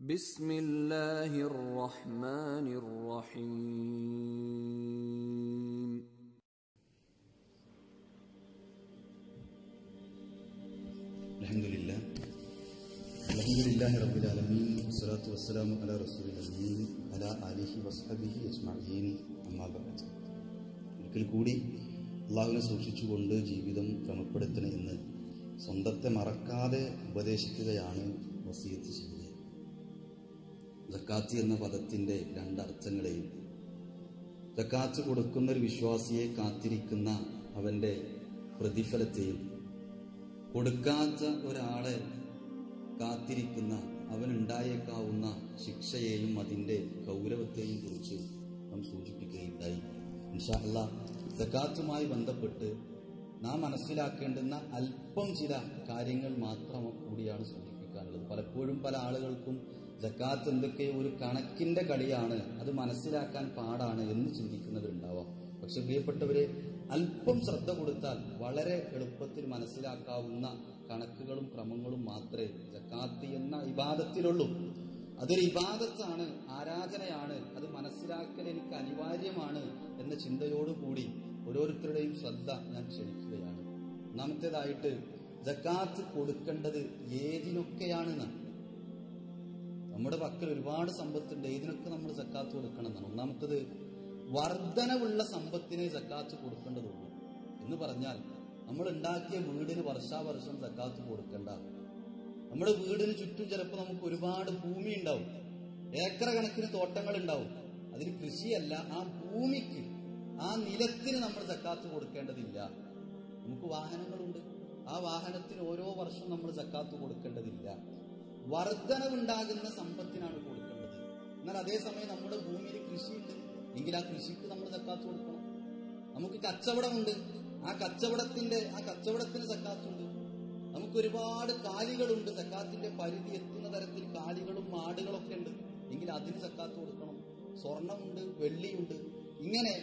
بسم الله الرحمن الرحيم الحمد لله الحمد لله رب العالمين والصلاة والسلام على رسول الأمين على آله وصحبه أجمعين أما بعد ഒരിക്കൽ കൂടി അള്ളാഹുവിനെ സൂക്ഷിച്ചുകൊണ്ട് ജീവിതം ക്രമപ്പെടുത്തണം എന്ന് സ്വന്തത്തെ മറക്കാതെ ഉപദേശിക്കുകയാണ് വസീയത്ത് ചെയ്തത് ജക്കാത്ത് എന്ന പദത്തിന്റെ രണ്ടർത്ഥങ്ങളെയും ജക്കാത്ത് കൊടുക്കുന്ന ഒരു വിശ്വാസിയെ കാത്തിരിക്കുന്ന അവന്റെ പ്രതിഫലത്തെയും കൊടുക്കാത്ത ഒരാളെ കാത്തിരിക്കുന്ന അവനുണ്ടായേക്കാവുന്ന ശിക്ഷയെയും അതിന്റെ ഗൗരവത്തെയും കുറിച്ച് നാം സൂചിപ്പിക്കുകയുണ്ടായി ഇൻഷാ അല്ലാ സക്കാത്തുമായി ബന്ധപ്പെട്ട് നാം മനസ്സിലാക്കേണ്ടുന്ന അല്പം ചില കാര്യങ്ങൾ മാത്രം കൂടിയാണ് സൂചിപ്പിക്കാനുള്ളത് പലപ്പോഴും പല ആളുകൾക്കും ജക്കാത്ത് എന്തൊക്കെയോ ഒരു കണക്കിന്റെ കളിയാണ് അത് മനസ്സിലാക്കാൻ പാടാണ് എന്ന് ചിന്തിക്കുന്നവരുണ്ടാവാം പക്ഷെ പ്രിയപ്പെട്ടവരെ അല്പം ശ്രദ്ധ കൊടുത്താൽ വളരെ എളുപ്പത്തിൽ മനസ്സിലാക്കാവുന്ന കണക്കുകളും ക്രമങ്ങളും മാത്രമേ ജക്കാത്ത് എന്ന ഇബാദത്തിലുള്ളൂ അതൊരു ഇബാദത്താണ് ആരാധനയാണ് അത് മനസ്സിലാക്കൽ എനിക്ക് അനിവാര്യമാണ് എന്ന ചിന്തയോടുകൂടി ഓരോരുത്തരുടെയും ശ്രദ്ധ ഞാൻ ക്ഷണിക്കുകയാണ് ഒന്നാമത്തേതായിട്ട് ജക്കാത്ത് കൊടുക്കേണ്ടത് ഏതിനൊക്കെയാണെന്നാണ് നമ്മുടെ പക്കൽ ഒരുപാട് സമ്പത്തുണ്ട് ഏതിനൊക്കെ നമ്മൾ ജക്കാത്ത് കൊടുക്കണം എന്നാണ് ഒന്നാമത്തത് വർധനവുള്ള സമ്പത്തിനെ ജക്കാത്ത് കൊടുക്കേണ്ടതുള്ളൂ എന്ന് പറഞ്ഞാൽ നമ്മൾ ഉണ്ടാക്കിയ വീടിന് വർഷാവർഷം ജക്കാത്ത് കൊടുക്കണ്ട നമ്മുടെ വീടിന് ചുറ്റും ചിലപ്പോൾ നമുക്ക് ഒരുപാട് ഭൂമി ഉണ്ടാവും ഏക്കർ കണക്കിന് തോട്ടങ്ങൾ ഉണ്ടാവും അതിന് കൃഷിയല്ല ആ ഭൂമിക്ക് ആ നിലത്തിന് നമ്മൾ ജക്കാത്ത് കൊടുക്കേണ്ടതില്ല നമുക്ക് വാഹനങ്ങളുണ്ട് ആ വാഹനത്തിന് ഓരോ വർഷം നമ്മൾ ജക്കാത്ത് കൊടുക്കേണ്ടതില്ല വർധനവുണ്ടാകുന്ന സമ്പത്തിനാണ് കൊടുക്കേണ്ടത് എന്നാൽ അതേസമയം നമ്മുടെ ഭൂമിയിൽ കൃഷിയുണ്ട് എങ്കിൽ ആ കൃഷിക്ക് നമ്മൾ സക്കാത്ത് കൊടുക്കണം നമുക്ക് കച്ചവടമുണ്ട് ആ കച്ചവടത്തിന്റെ ആ കച്ചവടത്തിന് സക്കാത്തുണ്ട് നമുക്ക് ഒരുപാട് കാലികളുണ്ട് സക്കാത്തിന്റെ പരിധി എത്തുന്ന തരത്തിൽ കാലികളും മാടുകളൊക്കെ ഉണ്ട് എങ്കിൽ അതിന് സക്കാത്ത് കൊടുക്കണം സ്വർണമുണ്ട് വെള്ളിയുണ്ട് ഇങ്ങനെ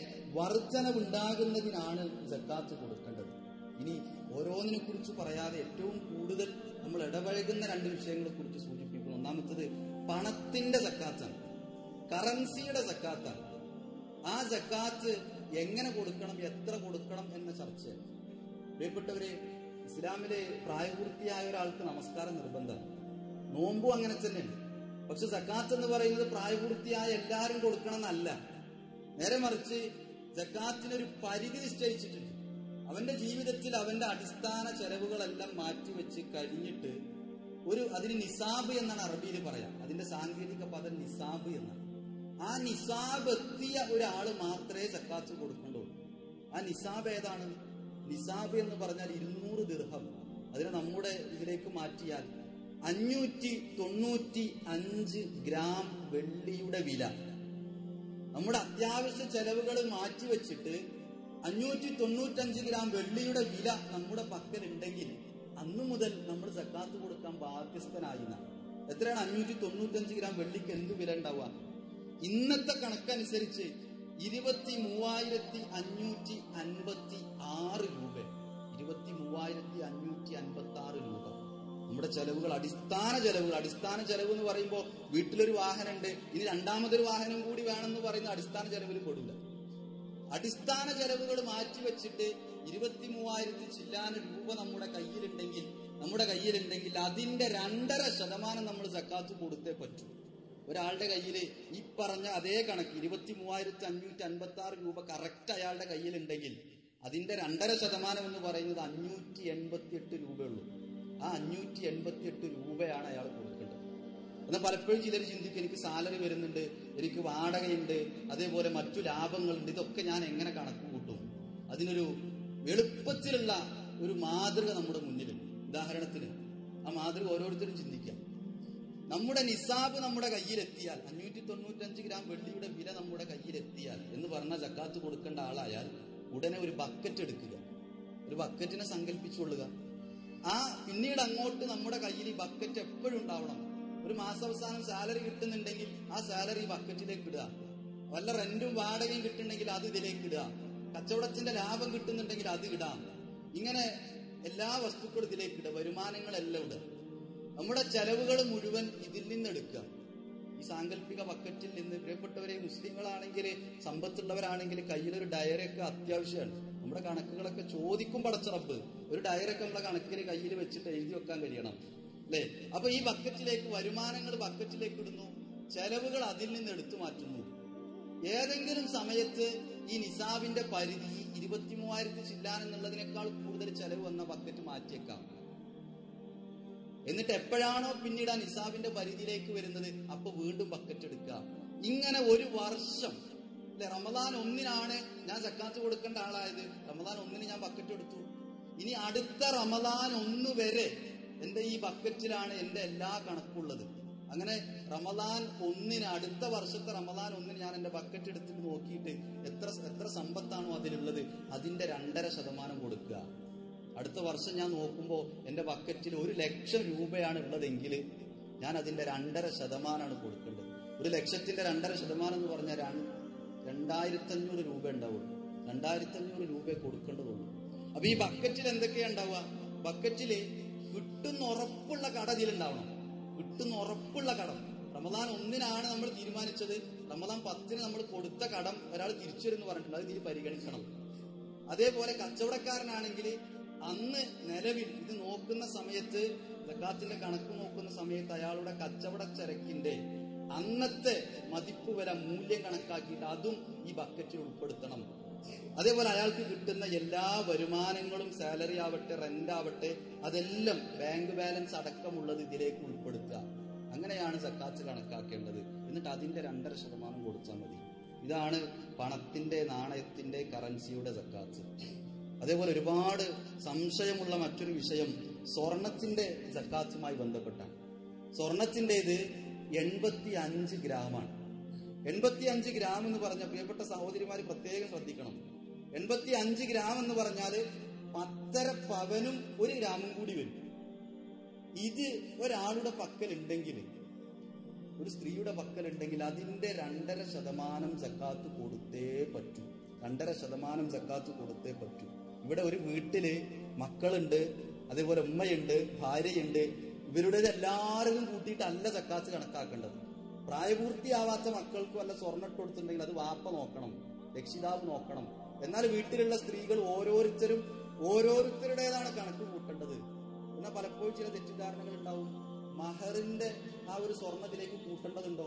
വർധനവുണ്ടാകുന്നതിനാണ് സക്കാത്ത് കൊടുക്കേണ്ടത് ഇനി ഓരോന്നിനെ കുറിച്ച് പറയാതെ ഏറ്റവും കൂടുതൽ നമ്മൾ ഇടപഴകുന്ന രണ്ട് വിഷയങ്ങളെ കുറിച്ച് സൂചിപ്പിക്കുന്നു ഒന്നാമത്തത് പണത്തിന്റെ സക്കാത്താണ് കറൻസിയുടെ സക്കാത്താണ് ആ ജക്കാത്ത് എങ്ങനെ കൊടുക്കണം എത്ര കൊടുക്കണം എന്ന ചർച്ച പ്രിയപ്പെട്ടവരെ ഇസ്ലാമിലെ പ്രായപൂർത്തിയായ ഒരാൾക്ക് നമസ്കാരം നിർബന്ധമാണ് നോമ്പും അങ്ങനെ തന്നെയാണ് പക്ഷെ ജക്കാത്ത് എന്ന് പറയുന്നത് പ്രായപൂർത്തിയായ എല്ലാവരും കൊടുക്കണം എന്നല്ല നേരെ മറിച്ച് ജക്കാത്തിനൊരു പരിധി നിശ്ചയിച്ചിട്ടുണ്ട് അവന്റെ ജീവിതത്തിൽ അവന്റെ അടിസ്ഥാന ചെലവുകളെല്ലാം മാറ്റിവെച്ച് കഴിഞ്ഞിട്ട് ഒരു അതിന് നിസാബ് എന്നാണ് അറബിയിൽ പറയാം അതിന്റെ സാങ്കേതിക പദം നിസാബ് എന്നാണ് ആ നിസാബ് എത്തിയ ഒരാള് മാത്രമേ സക്കാത്ത് കൊടുക്കേണ്ടുള്ളൂ ആ നിസാബ് ഏതാണ് നിസാബ് എന്ന് പറഞ്ഞാൽ ഇരുന്നൂറ് ദിർഹം അതിനെ നമ്മുടെ ഇതിലേക്ക് മാറ്റിയാൽ അഞ്ഞൂറ്റി തൊണ്ണൂറ്റി അഞ്ച് ഗ്രാം വെള്ളിയുടെ വില നമ്മുടെ അത്യാവശ്യ ചെലവുകൾ മാറ്റിവെച്ചിട്ട് അഞ്ഞൂറ്റി തൊണ്ണൂറ്റഞ്ച് ഗ്രാം വെള്ളിയുടെ വില നമ്മുടെ പക്കലുണ്ടെങ്കിൽ അന്നു മുതൽ നമ്മൾ സക്കാത്ത് കൊടുക്കാൻ ബാധ്യസ്ഥനായി എത്രയാണ് അഞ്ഞൂറ്റി തൊണ്ണൂറ്റഞ്ച് ഗ്രാം വെള്ളിക്ക് എന്ത് വില ഉണ്ടാവുക ഇന്നത്തെ കണക്കനുസരിച്ച് ഇരുപത്തി മൂവായിരത്തി അഞ്ഞൂറ്റി അൻപത്തി ആറ് രൂപ ഇരുപത്തി മൂവായിരത്തി അഞ്ഞൂറ്റി അൻപത്തി ആറ് രൂപ നമ്മുടെ ചെലവുകൾ അടിസ്ഥാന ചെലവുകൾ അടിസ്ഥാന ചെലവ് എന്ന് പറയുമ്പോൾ വീട്ടിലൊരു വാഹനമുണ്ട് ഇനി രണ്ടാമതൊരു വാഹനം കൂടി വേണമെന്ന് പറയുന്ന അടിസ്ഥാന ചെലവിൽ പെടില്ല അടിസ്ഥാന ചെലവുകൾ മാറ്റിവെച്ചിട്ട് ഇരുപത്തി മൂവായിരത്തി ചില്ലാന രൂപ നമ്മുടെ കയ്യിലുണ്ടെങ്കിൽ നമ്മുടെ കയ്യിലുണ്ടെങ്കിൽ അതിന്റെ രണ്ടര ശതമാനം നമ്മൾ സക്കാത്ത് കൊടുത്തേ പറ്റൂ ഒരാളുടെ കയ്യിൽ ഈ പറഞ്ഞ അതേ കണക്ക് ഇരുപത്തി മൂവായിരത്തി അഞ്ഞൂറ്റി അൻപത്തി ആറ് രൂപ കറക്റ്റ് അയാളുടെ കയ്യിലുണ്ടെങ്കിൽ അതിന്റെ രണ്ടര ശതമാനം എന്ന് പറയുന്നത് അഞ്ഞൂറ്റി എൺപത്തി എട്ട് രൂപയുള്ളൂ ആ അഞ്ഞൂറ്റി എൺപത്തി എട്ട് രൂപയാണ് അയാൾ കൊടുക്കേണ്ടത് എന്നാൽ പലപ്പോഴും ചിലർ ചിന്തിക്കും എനിക്ക് സാലറി വരുന്നുണ്ട് എനിക്ക് വാടകയുണ്ട് അതേപോലെ മറ്റു ലാഭങ്ങളുണ്ട് ഇതൊക്കെ ഞാൻ എങ്ങനെ കണക്ക് കൂട്ടും അതിനൊരു എളുപ്പത്തിലുള്ള ഒരു മാതൃക നമ്മുടെ മുന്നിലുണ്ട് ഉദാഹരണത്തിന് ആ മാതൃക ഓരോരുത്തരും ചിന്തിക്കാം നമ്മുടെ നിസാബ് നമ്മുടെ കയ്യിലെത്തിയാൽ അഞ്ഞൂറ്റി തൊണ്ണൂറ്റഞ്ച് ഗ്രാം വെള്ളിയുടെ വില നമ്മുടെ കയ്യിലെത്തിയാൽ എന്ന് പറഞ്ഞ ജക്കാത്ത് കൊടുക്കേണ്ട ആളായാൽ ഉടനെ ഒരു ബക്കറ്റ് എടുക്കുക ഒരു ബക്കറ്റിനെ സങ്കല്പിച്ചുകൊള്ളുക ആ പിന്നീട് അങ്ങോട്ട് നമ്മുടെ കയ്യിൽ ഈ ബക്കറ്റ് എപ്പോഴും ഉണ്ടാവണം ഒരു മാസാവസാനം സാലറി കിട്ടുന്നുണ്ടെങ്കിൽ ആ സാലറി ബക്കറ്റിലേക്ക് ഇടുക വല്ല റെന്റും വാടകയും കിട്ടുന്നുണ്ടെങ്കിൽ അത് ഇതിലേക്ക് ഇടുക കച്ചവടത്തിന്റെ ലാഭം കിട്ടുന്നുണ്ടെങ്കിൽ അത് ഇടാം ഇങ്ങനെ എല്ലാ വസ്തുക്കളും ഇതിലേക്ക് ഇടുക വരുമാനങ്ങളെല്ലാം ഇടുക നമ്മുടെ ചെലവുകൾ മുഴുവൻ ഇതിൽ നിന്ന് എടുക്കുക ഈ സാങ്കല്പിക ബക്കറ്റിൽ നിന്ന് പ്രിയപ്പെട്ടവരെ മുസ്ലിങ്ങളാണെങ്കിൽ സമ്പത്തുള്ളവരാണെങ്കിൽ കയ്യിലൊരു ഡയറിയൊക്കെ അത്യാവശ്യമാണ് നമ്മുടെ കണക്കുകളൊക്കെ ചോദിക്കും പടച്ചറപ്പ് ഒരു ഡയറൊക്കെ നമ്മളെ കണക്കിൽ കയ്യിൽ വെച്ചിട്ട് എഴുതി വെക്കാൻ കഴിയണം അല്ലേ അപ്പൊ ഈ ബക്കറ്റിലേക്ക് വരുമാനങ്ങൾ ബക്കറ്റിലേക്ക് ഇടുന്നു ചെലവുകൾ അതിൽ നിന്ന് എടുത്തു മാറ്റുന്നു ഏതെങ്കിലും സമയത്ത് ഈ നിസാബിന്റെ പരിധി ഇരുപത്തി മൂവായിരത്തി ചില്ലാൻ എന്നുള്ളതിനേക്കാൾ കൂടുതൽ ചെലവ് വന്ന ബക്കറ്റ് മാറ്റിയേക്കാം എന്നിട്ട് എപ്പോഴാണോ പിന്നീട് ആ നിസാബിന്റെ പരിധിയിലേക്ക് വരുന്നത് അപ്പൊ വീണ്ടും ബക്കറ്റ് എടുക്കുക ഇങ്ങനെ ഒരു വർഷം അല്ലെ റമദാൻ ഒന്നിനാണ് ഞാൻ സക്കാത്ത് കൊടുക്കേണ്ട ആളായത് റമദാൻ ഒന്നിന് ഞാൻ ബക്കറ്റ് എടുത്തു ഇനി അടുത്ത റമദാൻ ഒന്ന് വരെ എന്റെ ഈ ബക്കറ്റിലാണ് എന്റെ എല്ലാ കണക്കുള്ളത് അങ്ങനെ റമദാൻ ഒന്നിന് അടുത്ത വർഷത്തെ റമദാൻ ഒന്നിന് ഞാൻ എന്റെ ബക്കറ്റ് എടുത്തിട്ട് നോക്കിയിട്ട് എത്ര എത്ര സമ്പത്താണോ അതിലുള്ളത് അതിന്റെ രണ്ടര ശതമാനം കൊടുക്കുക അടുത്ത വർഷം ഞാൻ നോക്കുമ്പോൾ എന്റെ ബക്കറ്റിൽ ഒരു ലക്ഷം രൂപയാണ് ഉള്ളതെങ്കിൽ ഞാൻ അതിന്റെ രണ്ടര ശതമാനമാണ് കൊടുക്കേണ്ടത് ഒരു ലക്ഷത്തിന്റെ രണ്ടര ശതമാനം എന്ന് പറഞ്ഞാൽ രണ്ട് രണ്ടായിരത്തി അഞ്ഞൂറ് രൂപ ഉണ്ടാവുള്ളൂ രണ്ടായിരത്തി അഞ്ഞൂറ് രൂപ കൊടുക്കേണ്ടതുള്ളൂ അപ്പൊ ഈ ബക്കറ്റിൽ എന്തൊക്കെയാ ഉണ്ടാവുക ബക്കറ്റില് കിട്ടുന്ന ഉറപ്പുള്ള കട ഇതിലുണ്ടാവണം കിട്ടുന്ന ഉറപ്പുള്ള കടം റമദാൻ ഒന്നിനാണ് നമ്മൾ തീരുമാനിച്ചത് റമദാൻ പത്തിന് നമ്മൾ കൊടുത്ത കടം ഒരാൾ തിരിച്ചു വരുന്നു പറഞ്ഞിട്ടുണ്ട് അത് ഇതിൽ പരിഗണിക്കണം അതേപോലെ കച്ചവടക്കാരനാണെങ്കിൽ അന്ന് നിലവിൽ ഇത് നോക്കുന്ന സമയത്ത് ജക്കാത്തിന്റെ കണക്ക് നോക്കുന്ന സമയത്ത് അയാളുടെ കച്ചവട ചരക്കിന്റെ അന്നത്തെ മതിപ്പ് വില മൂല്യം കണക്കാക്കിയിട്ട് അതും ഈ ബക്കറ്റിൽ ഉൾപ്പെടുത്തണം അതേപോലെ അയാൾക്ക് കിട്ടുന്ന എല്ലാ വരുമാനങ്ങളും സാലറി ആവട്ടെ റെന്റ് ആവട്ടെ അതെല്ലാം ബാങ്ക് ബാലൻസ് അടക്കമുള്ളത് ഇതിലേക്ക് ഉൾപ്പെടുത്തുക അങ്ങനെയാണ് സക്കാത്ത് കണക്കാക്കേണ്ടത് എന്നിട്ട് അതിന്റെ രണ്ടര ശതമാനം കൊടുത്താൽ മതി ഇതാണ് പണത്തിന്റെ നാണയത്തിന്റെ കറൻസിയുടെ സക്കാത്ത് അതേപോലെ ഒരുപാട് സംശയമുള്ള മറ്റൊരു വിഷയം സ്വർണത്തിന്റെ സക്കാത്തുമായി ബന്ധപ്പെട്ടാണ് സ്വർണത്തിൻ്റെത് എൺപത്തി അഞ്ച് ഗ്രാമാണ് എൺപത്തി അഞ്ച് ഗ്രാം എന്ന് പറഞ്ഞ പ്രിയപ്പെട്ട സഹോദരിമാർ പ്രത്യേകം ശ്രദ്ധിക്കണം എൺപത്തി അഞ്ച് ഗ്രാം എന്ന് പറഞ്ഞാല് പത്തര പവനും ഒരു ഗ്രാമും കൂടി വരും ഇത് ഒരാളുടെ പക്കൽ ഉണ്ടെങ്കിൽ ഒരു സ്ത്രീയുടെ പക്കൽ ഉണ്ടെങ്കിൽ അതിന്റെ രണ്ടര ശതമാനം സക്കാത്ത് കൊടുത്തേ പറ്റൂ രണ്ടര ശതമാനം സക്കാത്ത് കൊടുത്തേ പറ്റൂ ഇവിടെ ഒരു വീട്ടില് മക്കളുണ്ട് അതേപോലെ ഉമ്മയുണ്ട് ഭാര്യയുണ്ട് ഇവരുടെ എല്ലാവരും കൂട്ടിയിട്ടല്ല സക്കാത്ത് കണക്കാക്കേണ്ടത് പ്രായപൂർത്തിയാവാത്ത മക്കൾക്ക് വല്ല സ്വർണ്ണം ഇട്ട് കൊടുത്തിട്ടുണ്ടെങ്കിൽ അത് വാപ്പ നോക്കണം രക്ഷിതാവ് നോക്കണം എന്നാൽ വീട്ടിലുള്ള സ്ത്രീകൾ ഓരോരുത്തരും ഓരോരുത്തരുടേതാണ് കണക്ക് കൂട്ടേണ്ടത് എന്നാൽ പലപ്പോഴും ചില തെറ്റിദ്ധാരണകൾ ഉണ്ടാവും മഹറിന്റെ ആ ഒരു സ്വർണത്തിലേക്ക് കൂട്ടേണ്ടതുണ്ടോ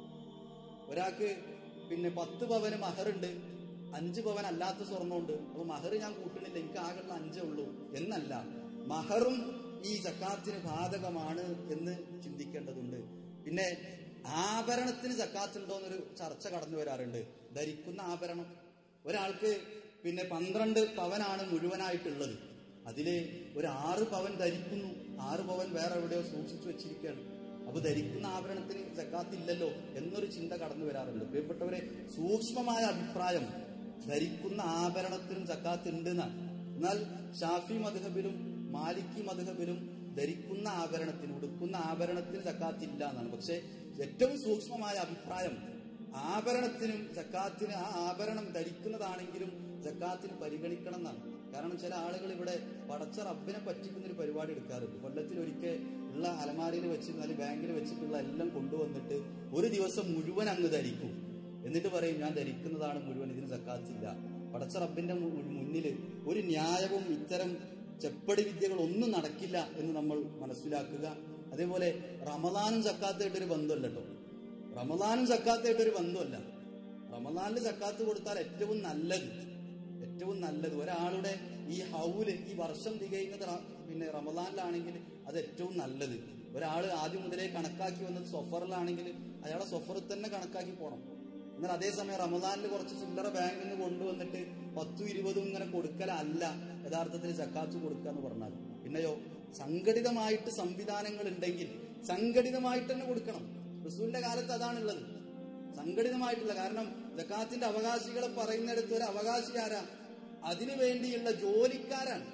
ഒരാൾക്ക് പിന്നെ പത്ത് പവന് മഹറുണ്ട് അഞ്ച് പവൻ അല്ലാത്ത സ്വർണ്ണമുണ്ട് അപ്പൊ മഹർ ഞാൻ കൂട്ടണില്ല എനിക്ക് ആകെയുള്ള അഞ്ചേ ഉള്ളൂ എന്നല്ല മഹറും ഈ സക്കാത്തിന് ബാധകമാണ് എന്ന് ചിന്തിക്കേണ്ടതുണ്ട് പിന്നെ ആഭരണത്തിന് സക്കാത്തുണ്ടോ എന്നൊരു ചർച്ച കടന്നു വരാറുണ്ട് ധരിക്കുന്ന ആഭരണം ഒരാൾക്ക് പിന്നെ പന്ത്രണ്ട് പവനാണ് മുഴുവനായിട്ടുള്ളത് അതില് ഒരു ആറ് പവൻ ധരിക്കുന്നു ആറ് പവൻ വേറെ എവിടെയോ സൂക്ഷിച്ചു വെച്ചിരിക്കുകയാണ് അപ്പൊ ധരിക്കുന്ന ആഭരണത്തിന് സക്കാത്തില്ലല്ലോ എന്നൊരു ചിന്ത കടന്നു വരാറുണ്ട് പ്രിയപ്പെട്ടവരെ സൂക്ഷ്മമായ അഭിപ്രായം ധരിക്കുന്ന ആഭരണത്തിനും സക്കാത്ത് ഉണ്ട് എന്നാണ് എന്നാൽ ഷാഫി മധുഹബിലും മാലിക്കി മധുഹബിലും ധരിക്കുന്ന ആഭരണത്തിന് ഉടുക്കുന്ന ആഭരണത്തിന് സക്കാത്തില്ല എന്നാണ് പക്ഷെ ഏറ്റവും സൂക്ഷ്മമായ അഭിപ്രായം ആഭരണത്തിനും സക്കാത്തിന് ആ ആഭരണം ധരിക്കുന്നതാണെങ്കിലും സക്കാത്തിന് പരിഗണിക്കണം എന്നാണ് കാരണം ചില ആളുകൾ ഇവിടെ പടച്ച റബ്ബിനെ പറ്റിക്കുന്ന ഒരു പരിപാടി എടുക്കാറുണ്ട് കൊല്ലത്തിൽ ഒരിക്കൽ ഉള്ള അലമാരയിൽ വെച്ചിരുന്ന അല്ലെങ്കിൽ ബാങ്കിൽ വെച്ചിട്ടുള്ള എല്ലാം കൊണ്ടുവന്നിട്ട് ഒരു ദിവസം മുഴുവൻ അങ്ങ് ധരിക്കും എന്നിട്ട് പറയും ഞാൻ ധരിക്കുന്നതാണ് മുഴുവൻ ഇതിന് സക്കാത്തില്ല പടച്ച റബ്ബിന്റെ മു- മുന്നിൽ ഒരു ന്യായവും ഇത്തരം ചെപ്പടി വിദ്യകൾ ഒന്നും നടക്കില്ല എന്ന് നമ്മൾ മനസ്സിലാക്കുക അതേപോലെ റമദാനും സക്കാത്തായിട്ട് ഒരു ബന്ധമല്ല കേട്ടോ റമദാനും സക്കാത്തായിട്ട് ഒരു ബന്ധമല്ല റമദാനിൽ സക്കാത്ത് കൊടുത്താൽ ഏറ്റവും നല്ലത് ഏറ്റവും നല്ലത് ഒരാളുടെ ഈ ഹൗല് ഈ വർഷം തികയുന്നത് റ- പിന്നെ റമദാനിലാണെങ്കിൽ അത് ഏറ്റവും നല്ലത് ഒരാൾ ആദ്യം മുതലേ കണക്കാക്കി വന്നത് സൊഫറിലാണെങ്കിൽ അയാളെ സൊഫറിൽ തന്നെ കണക്കാക്കി പോകണം എന്നാൽ അതേസമയം റമദാനിൽ കുറച്ച് ചില്ലറ ബാങ്കിൽ നിന്ന് കൊണ്ടുവന്നിട്ട് പത്തും ഇരുപതും ഇങ്ങനെ കൊടുക്കലല്ല യഥാർത്ഥത്തിൽ സക്കാത്ത് കൊടുക്കുക എന്ന് പറഞ്ഞാൽ പിന്നെയോ സംഘടിതമായിട്ട് സംവിധാനങ്ങൾ ഉണ്ടെങ്കിൽ സംഘടിതമായിട്ട് തന്നെ കൊടുക്കണം റസൂലിന്റെ കാലത്ത് അതാണുള്ളത് സംഘടിതമായിട്ടുള്ള കാരണം ജക്കാത്തിന്റെ അവകാശികളെ പറയുന്നിടത്ത് ഒരു അവകാശി ആരാ അതിനു വേണ്ടിയുള്ള ജോലിക്കാരാണ്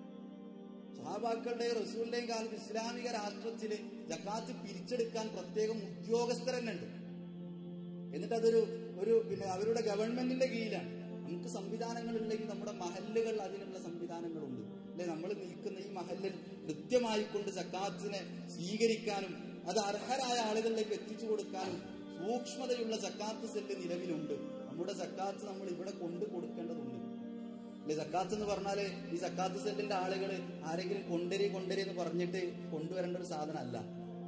സഹാബാക്കളുടെയും റസൂലിന്റെയും കാലത്ത് ഇസ്ലാമിക രാഷ്ട്രത്തില് ജക്കാത്ത് പിരിച്ചെടുക്കാൻ പ്രത്യേകം ഉദ്യോഗസ്ഥരെന്നെ ഉണ്ട് എന്നിട്ട് അതൊരു ഒരു പിന്നെ അവരുടെ ഗവൺമെന്റിന്റെ കീഴിലാണ് നമുക്ക് സംവിധാനങ്ങൾ ഉണ്ടെങ്കിൽ നമ്മുടെ മഹല്ലുകൾ അതിനുള്ള സംവിധാനങ്ങളുണ്ട് അല്ലെ നമ്മൾ നിൽക്കുന്ന ഈ മഹല്ലിൽ കൃത്യമായി കൊണ്ട് സക്കാത്തിനെ സ്വീകരിക്കാനും അത് അർഹരായ ആളുകളിലേക്ക് എത്തിച്ചു കൊടുക്കാനും സൂക്ഷ്മതയുള്ള സക്കാത്ത് സെല്ല് നിലവിലുണ്ട് നമ്മുടെ സക്കാത്ത് നമ്മൾ ഇവിടെ കൊണ്ടു കൊടുക്കേണ്ടതുണ്ട് അല്ലെ സക്കാത്ത് എന്ന് പറഞ്ഞാല് ഈ സക്കാത്ത് സെല്ലിന്റെ ആളുകൾ ആരെങ്കിലും കൊണ്ടരി കൊണ്ടരി എന്ന് പറഞ്ഞിട്ട് കൊണ്ടുവരേണ്ട ഒരു സാധനമല്ല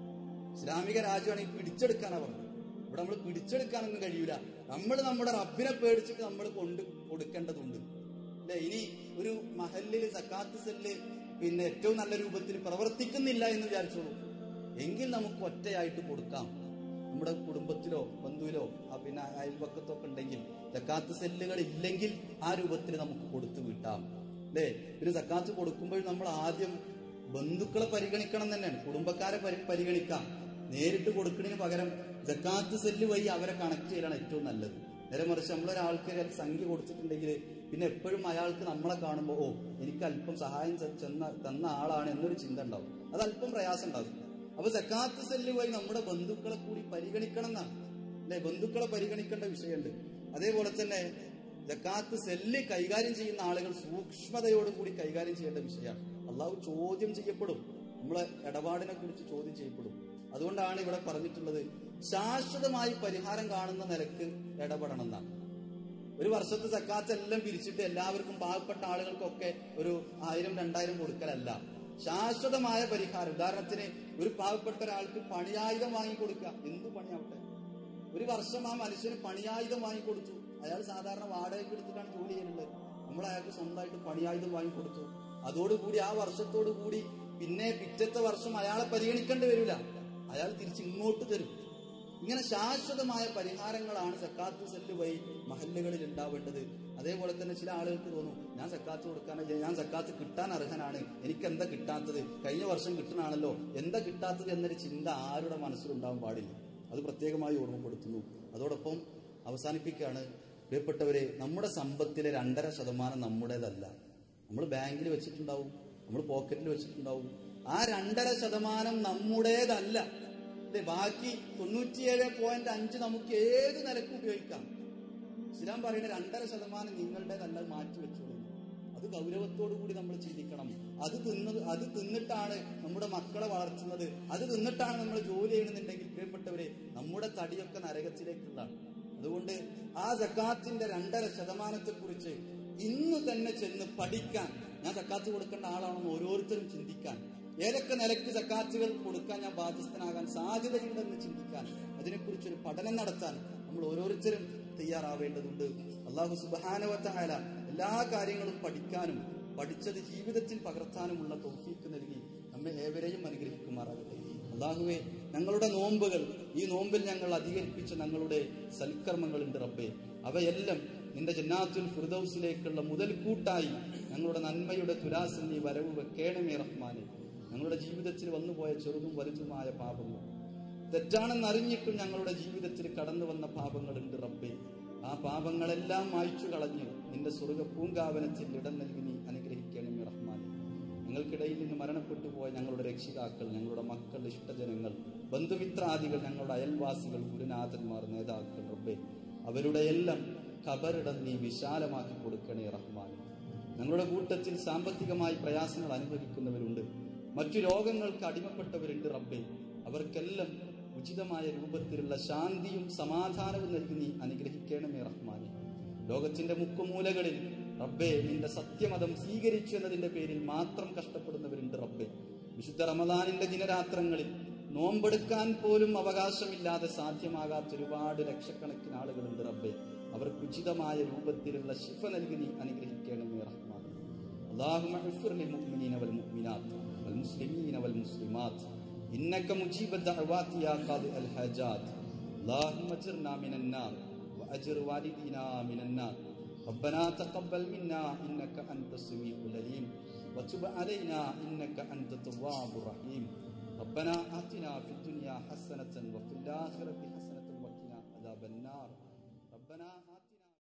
ഇസ്ലാമിക രാജ്യമാണ് ഈ പിടിച്ചെടുക്കാനാ പറഞ്ഞത് ഇവിടെ നമ്മൾ പിടിച്ചെടുക്കാനൊന്നും കഴിയൂല നമ്മൾ നമ്മുടെ റബ്ബിനെ പേടിച്ചിട്ട് നമ്മൾ കൊണ്ട് കൊടുക്കേണ്ടതുണ്ട് അല്ലെ ഇനി ഒരു മഹലില് സക്കാത്ത് സെല്ല് പിന്നെ ഏറ്റവും നല്ല രൂപത്തിൽ പ്രവർത്തിക്കുന്നില്ല എന്ന് വിചാരിച്ചോളൂ എങ്കിൽ നമുക്ക് ഒറ്റയായിട്ട് കൊടുക്കാം നമ്മുടെ കുടുംബത്തിലോ ബന്ധുവിലോ ആ പിന്നെ അയൽപക്കത്തോ ഒക്കെ ഉണ്ടെങ്കിൽ സക്കാത്ത് സെല്ലുകൾ ഇല്ലെങ്കിൽ ആ രൂപത്തിൽ നമുക്ക് കൊടുത്തു വിട്ടാം അല്ലേ പിന്നെ സക്കാത്ത് കൊടുക്കുമ്പോൾ നമ്മൾ ആദ്യം ബന്ധുക്കളെ പരിഗണിക്കണം തന്നെയാണ് കുടുംബക്കാരെ പരി പരിഗണിക്കാം നേരിട്ട് കൊടുക്കുന്നതിന് പകരം ജക്കാത്ത് സെല്ല് വഴി അവരെ കണക്ട് ചെയ്യലാണ് ഏറ്റവും നല്ലത് നേരെ മറിച്ച് നമ്മളൊരാൾക്ക് ഒരു സംഖ്യ കൊടുത്തിട്ടുണ്ടെങ്കിൽ പിന്നെ എപ്പോഴും അയാൾക്ക് നമ്മളെ കാണുമ്പോൾ ഓ എനിക്ക് അല്പം സഹായം ചെ- ചെന്ന തന്ന ആളാണ് എന്നൊരു ചിന്ത ഉണ്ടാവും അത് അല്പം പ്രയാസം ഉണ്ടാവും അപ്പൊ സക്കാത്ത് സെല്ല് വഴി നമ്മുടെ ബന്ധുക്കളെ കൂടി പരിഗണിക്കണം എന്നാണ് അല്ലെ ബന്ധുക്കളെ പരിഗണിക്കേണ്ട വിഷയമുണ്ട് അതേപോലെ തന്നെ ജക്കാത്ത് സെല്ല് കൈകാര്യം ചെയ്യുന്ന ആളുകൾ സൂക്ഷ്മതയോടുകൂടി കൈകാര്യം ചെയ്യേണ്ട വിഷയമാണ് അള്ളാഹു ചോദ്യം ചെയ്യപ്പെടും നമ്മളെ ഇടപാടിനെ കുറിച്ച് ചോദ്യം ചെയ്യപ്പെടും അതുകൊണ്ടാണ് ഇവിടെ പറഞ്ഞിട്ടുള്ളത് ശാശ്വതമായി പരിഹാരം കാണുന്ന നിലക്ക് ഇടപെടണം എന്നാണ് ഒരു വർഷത്തെ സക്കാത്ത് എല്ലാം പിരിച്ചിട്ട് എല്ലാവർക്കും പാവപ്പെട്ട ആളുകൾക്കൊക്കെ ഒരു ആയിരം രണ്ടായിരം കൊടുക്കലല്ല ശാശ്വതമായ പരിഹാരം ഉദാഹരണത്തിന് ഒരു പാവപ്പെട്ട ഒരാൾക്ക് പണിയായുധം വാങ്ങിക്കൊടുക്കുക എന്തു പണിയാവട്ടെ ഒരു വർഷം ആ മനുഷ്യന് പണിയായുധം വാങ്ങിക്കൊടുത്തു അയാൾ സാധാരണ വാടകയ്ക്ക് എടുത്തിട്ടാണ് ജോലി ചെയ്യുന്നത് നമ്മൾ അയാൾക്ക് സ്വന്തമായിട്ട് പണിയായുധം വാങ്ങിക്കൊടുത്തു അതോടുകൂടി ആ വർഷത്തോടു കൂടി പിന്നെ പിറ്റത്തെ വർഷം അയാളെ പരിഗണിക്കേണ്ടി വരില്ല അയാൾ തിരിച്ച് ഇങ്ങോട്ട് തരും ഇങ്ങനെ ശാശ്വതമായ പരിഹാരങ്ങളാണ് സക്കാത്ത് സെല്ല് വഴി മഹല്ലുകളിൽ ഉണ്ടാവേണ്ടത് അതേപോലെ തന്നെ ചില ആളുകൾക്ക് തോന്നും ഞാൻ സക്കാത്ത് കൊടുക്കാൻ ഞാൻ സക്കാത്ത് കിട്ടാൻ അർഹനാണ് എനിക്ക് എന്താ കിട്ടാത്തത് കഴിഞ്ഞ വർഷം കിട്ടണാണല്ലോ എന്താ കിട്ടാത്തത് എന്നൊരു ചിന്ത ആരുടെ മനസ്സിലുണ്ടാവാൻ പാടില്ല അത് പ്രത്യേകമായി ഓർമ്മപ്പെടുത്തുന്നു അതോടൊപ്പം അവസാനിപ്പിക്കുകയാണ് പ്രിയപ്പെട്ടവരെ നമ്മുടെ സമ്പത്തിലെ രണ്ടര ശതമാനം നമ്മുടേതല്ല നമ്മൾ ബാങ്കിൽ വെച്ചിട്ടുണ്ടാവും നമ്മൾ പോക്കറ്റിൽ വെച്ചിട്ടുണ്ടാവും ആ രണ്ടര ശതമാനം നമ്മുടേതല്ല അല്ലെ ബാക്കി തൊണ്ണൂറ്റിയേഴ് പോയിന്റ് അഞ്ച് നമുക്ക് ഏത് നിലക്ക് ഉപയോഗിക്കാം ഇസ്ലാം പറയുന്ന രണ്ടര ശതമാനം നിങ്ങളുടേതല്ല അത് മാറ്റി വെച്ചോളൂ അത് ഗൗരവത്തോടു കൂടി നമ്മൾ ചിന്തിക്കണം അത് തിന്നത് അത് തിന്നിട്ടാണ് നമ്മുടെ മക്കളെ വളർത്തുന്നത് അത് തിന്നിട്ടാണ് നമ്മൾ ജോലി ചെയ്യണമെന്നുണ്ടെങ്കിൽ പ്രിയപ്പെട്ടവരെ നമ്മുടെ തടിയൊക്കെ നരകത്തിലേക്കുള്ളതാണ് അതുകൊണ്ട് ആ സക്കാത്തിന്റെ രണ്ടര ശതമാനത്തെ കുറിച്ച് ഇന്ന് തന്നെ ചെന്ന് പഠിക്കാൻ ഞാൻ സക്കാത്ത് കൊടുക്കേണ്ട ആളാണെന്ന് ഓരോരുത്തരും ചിന്തിക്കാൻ ഏതൊക്കെ നിലയ്ക്ക് സക്കാത്തുകൾ കൊടുക്കാൻ ഞാൻ ബാധ്യസ്ഥനാകാൻ സാധ്യതയുണ്ടെന്ന് ചിന്തിക്കാൻ അതിനെക്കുറിച്ചൊരു പഠനം നടത്താൻ നമ്മൾ ഓരോരുത്തരും തയ്യാറാവേണ്ടതുണ്ട് അള്ളാഹു സുബാനവത്തായ എല്ലാ കാര്യങ്ങളും പഠിക്കാനും പഠിച്ചത് ജീവിതത്തിൽ പകർത്താനുമുള്ള തൗഫീക്ക് നൽകി നമ്മെ ഏവരെയും അനുഗ്രഹിക്കുമാറാകട്ടെ അള്ളാഹുവെ ഞങ്ങളുടെ നോമ്പുകൾ ഈ നോമ്പിൽ ഞങ്ങൾ അധികരിപ്പിച്ച ഞങ്ങളുടെ സൽക്കർമ്മങ്ങളുണ്ട് റബ്ബേ അവയെല്ലാം നിന്റെ ജന്നാത്തുൽ ഫിർദൌസിലേക്കുള്ള മുതൽക്കൂട്ടായി ഞങ്ങളുടെ നന്മയുടെ തുലാസിൽ നീ വരവ് വെക്കേണമേ റഹ്മാനെ ഞങ്ങളുടെ ജീവിതത്തിൽ വന്നുപോയ ചെറുതും വലുതുമായ പാപങ്ങൾ തെറ്റാണെന്ന് അറിഞ്ഞിട്ടും ഞങ്ങളുടെ ജീവിതത്തിൽ കടന്നു വന്ന പാപങ്ങളുണ്ട് റബ്ബേ ആ പാപങ്ങളെല്ലാം മായ്ച്ചു കളഞ്ഞ് നിന്റെ സ്വർഗ പൂങ്കാവനത്തിൽ ഇടം നൽകി നീ അനുഗ്രഹിക്കണമേ റഹ്മാനെ ഞങ്ങൾക്കിടയിൽ നിന്ന് മരണപ്പെട്ടു പോയ ഞങ്ങളുടെ രക്ഷിതാക്കൾ ഞങ്ങളുടെ മക്കൾ ഇഷ്ടജനങ്ങൾ ബന്ധുമിത്രാദികൾ ഞങ്ങളുടെ അയൽവാസികൾ ഗുരുനാഥന്മാർ നേതാക്കൾ റബ്ബേ അവരുടെ എല്ലാം ഖബറിടം നീ വിശാലമാക്കി കൊടുക്കണേ റഹ്മാൻ ഞങ്ങളുടെ കൂട്ടത്തിൽ സാമ്പത്തികമായി പ്രയാസങ്ങൾ അനുഭവിക്കുന്നവരുണ്ട് മറ്റു രോഗങ്ങൾക്ക് അടിമപ്പെട്ടവരുണ്ട് റബ്ബേ അവർക്കെല്ലാം ഉചിതമായ രൂപത്തിലുള്ള ശാന്തിയും സമാധാനവും നൽകി നീ അനുഗ്രഹിക്കണമേ റഹ്മാനെ ലോകത്തിന്റെ മുക്കുമൂലകളിൽ റബ്ബേ നിന്റെ സത്യമതം സ്വീകരിച്ചു എന്നതിന്റെ പേരിൽ മാത്രം കഷ്ടപ്പെടുന്നവരുണ്ട് റബ്ബേ വിശുദ്ധ റമദാനിന്റെ ദിനരാത്രങ്ങളിൽ നോമ്പെടുക്കാൻ പോലും അവകാശമില്ലാതെ സാധ്യമാകാത്ത ഒരുപാട് ലക്ഷക്കണക്കിന് ആളുകളുണ്ട് റബ്ബേ അവർക്ക് ഉചിതമായ രൂപത്തിലുള്ള ശിഫ നൽകി നീ അനുഗ്രഹിക്കണമേ റഹ്മാൻ اللهم اغفر للمؤمنين والمؤمنات والمسلمين والمسلمات إنك مجيب الدعوات يا قاضي الحاجات اللهم اجرنا من النار وأجر والدينا من النار ربنا تقبل منا إنك أنت السميع العليم وتب علينا إنك أنت التواب الرحيم ربنا آتنا في الدنيا حسنة وفي الآخرة حسنة وقنا عذاب النار ربنا